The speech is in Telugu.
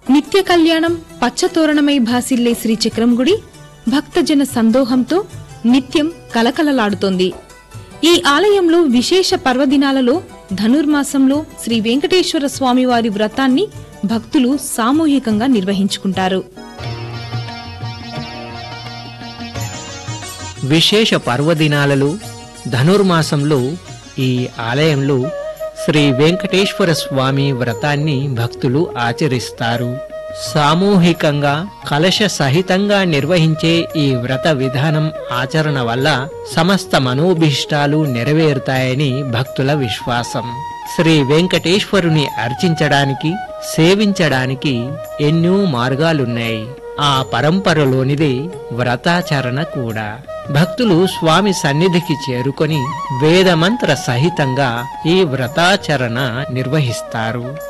నిత్య కళ్యాణం పచ్చతోరణమై భాసిల్లే శ్రీచక్రం గుడి భక్తజన సందోహంతో నిత్యం కలకలలాడుతోంది ఈ ఆలయంలో విశేష పర్వదినాలలో ధనుర్మాసంలో శ్రీ వెంకటేశ్వర స్వామివారి వ్రతాన్ని భక్తులు సామూహికంగా నిర్వహించుకుంటారు విశేష పర్వదినాలలో ధనుర్మాసంలో ఈ ఆలయంలో శ్రీ వెంకటేశ్వర స్వామి వ్రతాన్ని భక్తులు ఆచరిస్తారు సామూహికంగా కలశ సహితంగా నిర్వహించే ఈ వ్రత విధానం ఆచరణ వల్ల సమస్త మనోభీష్టాలు నెరవేరుతాయని భక్తుల విశ్వాసం శ్రీ వెంకటేశ్వరుని అర్చించడానికి సేవించడానికి ఎన్నో మార్గాలున్నాయి ఆ పరంపరలోనిదే వ్రతాచరణ కూడా భక్తులు స్వామి సన్నిధికి చేరుకొని వేదమంత్ర సహితంగా ఈ వ్రతాచరణ నిర్వహిస్తారు